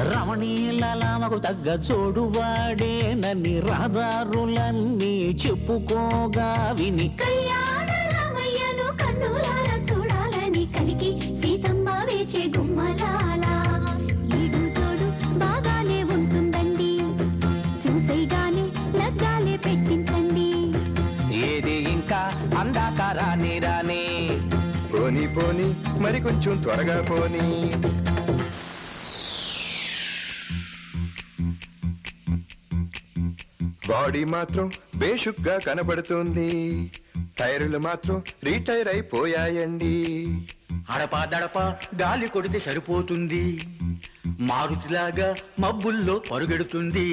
రమణీలలామకు తగ్గ చోడువాడేనని రహదారులన్నీ చెప్పుకోగా విని కళ్యాణ రామయ్యను కన్నులారా చూడాలని కలికి సీతమ్మ వేచే గుమ్మలాల ఈడు తోడు బాగానే ఉంటుందండి చూసేగానే లగ్గాలే పెట్టించండి ఏది ఇంకా అందాక రాని రాని పోనీ పోనీ మరి కొంచెం త్వరగా పోనీ బాడీ మాత్రం బేషుగ్గా కనబడుతుంది టైర్లు మాత్రం రీటైర్ అయిపోయాయండి అడపా దడపా గాలి కొడితే సరిపోతుంది మారుతిలాగా మబ్బుల్లో పరుగెడుతుంది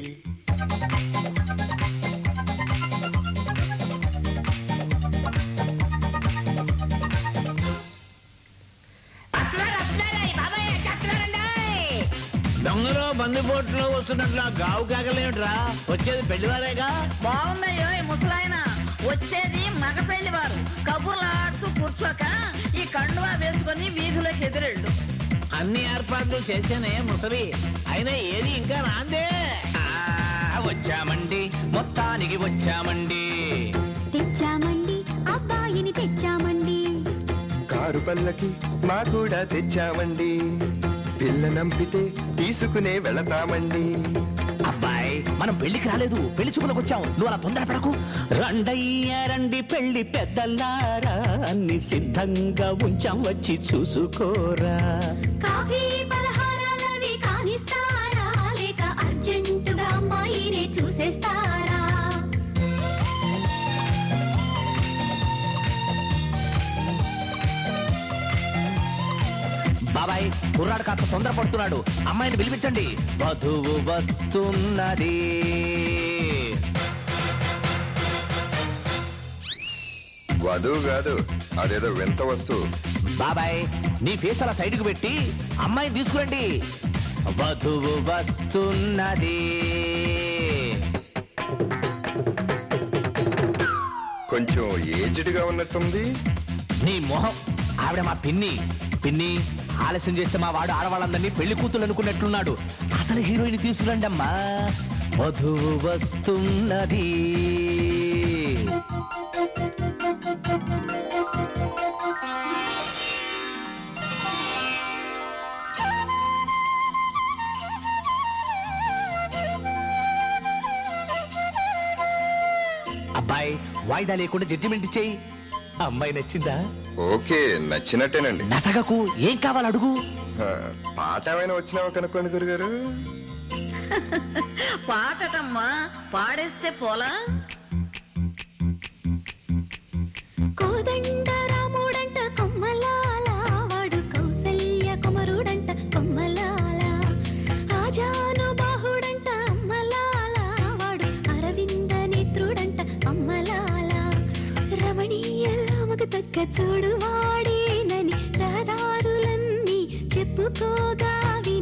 దొంగలో బందిపోట్లో వస్తున్నట్లు ఆ గావు కాకలేమిట్రా వచ్చేది పెళ్లివారేగా బాగుందయ్యో ఈ ముసలాయన వచ్చేది మగ పెళ్లి వారు కబుర్లాడుతూ కూర్చోక ఈ కండువా వేసుకొని వీధిలోకి ఎదురెళ్ళు అన్ని ఏర్పాట్లు చేసేనే ముసలి అయినా ఏది ఇంకా రాందే వచ్చామండి మొత్తానికి వచ్చామండి తెచ్చామండి అబ్బాయిని తెచ్చామండి కారు పల్లకి మా కూడా తెచ్చామండి పిల్ల నంపితే తీసుకునే వెళతామండి అబ్బాయి మనం పెళ్లికి రాలేదు పెళ్లి చూపులకు వచ్చాం నువ్వు అలా తొందరపడకు రండయ్య రండి పెళ్లి పెద్దలారా అన్ని సిద్ధంగా ఉంచాం వచ్చి చూసుకోరా కాఫీ పలహారాలవి కానిస్తారా లేక అర్జెంటుగా అమ్మాయినే చూసేస్తారా బాబాయ్ కుర్రాడు కాస్త తొందరపడుతున్నాడు అమ్మాయిని పిలిపించండి వధువు వస్తున్నది వధువు కాదు అదేదో వింత వస్తువు బాబాయ్ నీ ఫేస్ అలా సైడ్కి పెట్టి అమ్మాయిని తీసుకురండి వధువు వస్తున్నది కొంచెం ఏజ్డ్గా ఉన్నట్టుంది నీ మొహం ఆవిడ మా పిన్ని పిన్ని ఆలస్యం చేస్తే మా వాడు ఆడవాళ్ళందరినీ పెళ్లి కూతురు అనుకున్నట్లున్నాడు అసలు హీరోయిన్ తీసుకురండి అమ్మా వధువు వస్తున్నది అబ్బాయి వాయిదా లేకుండా జడ్జిమెంట్ ఇచ్చేయి అమ్మాయి నచ్చిందా ఓకే నచ్చినట్టేనండి నసగకు ఏం కావాలి అడుగు ఆ, పాట ఏమైనా వచ్చినావా కనుక్కోండి గురుగారు పాటటమ్మా పాడేస్తే పోలా కోదండ రాముడంట కొమ్మలాల వాడు కౌసల్య కుమరుడంట కొమ్మలాల ఆజాను బాహుడంట అమ్మలాల వాడు అరవింద నేత్రుడంట అమ్మలాల రమణీయలామకు తగ్గ చూడు వాడేనని రహదారులన్నీ చెప్పుకోగా విని